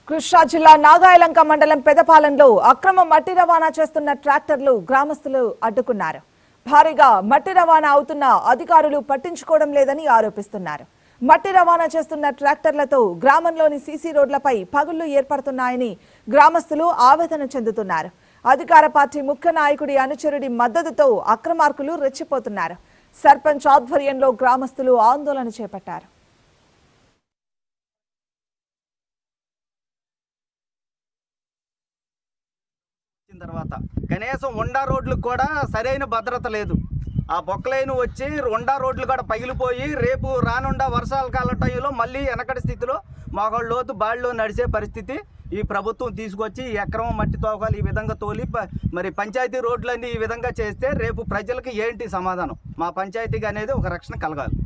కృష్ణా జిల్లా నాగాయలంక మండలం పెదపాలెంలో అక్రమ మట్టి రవాణా చేస్తున్న ట్రాక్టర్లు గ్రామస్తులు అడ్డుకున్నారు భారీగా మట్టి రవాణా అవుతున్న అధికారులు పట్టించుకోవడం లేదని ఆరోపిస్తున్నారు మట్టి రవాణా చేస్తున్న ట్రాక్టర్లతో గ్రామంలోని సీసీ రోడ్లపై పగుళ్లు ఏర్పడుతున్నాయని గ్రామస్తులు ఆవేదన చెందుతున్నారు అధికార పార్టీ ముఖ్య నాయకుడి అనుచరుడి మద్దతుతో అక్రమార్కులు రెచ్చిపోతున్నారు సర్పంచ్ ఆధ్వర్యంలో గ్రామస్తులు ఆందోళన చేపట్టారు వచ్చిన తర్వాత కనీసం ఉండా రోడ్లకు కూడా సరైన భద్రత లేదు ఆ బొక్కలైన వచ్చి ఉండా రోడ్లు కూడా పగిలిపోయి రేపు రానుండా వర్షాల కాలం టైంలో మళ్ళీ వెనకటి స్థితిలో మగవాళ్ళ లోతు బాళ్ళలో నడిచే పరిస్థితి ఈ ప్రభుత్వం తీసుకొచ్చి ఈ అక్రమ మట్టి తోకాలు ఈ విధంగా తోలి ప- మరి పంచాయతీ రోడ్లన్నీ ఈ విధంగా చేస్తే రేపు ప్రజలకు ఏంటి సమాధానం మా పంచాయతీకి అనేది ఒక రక్షణ కలగాలి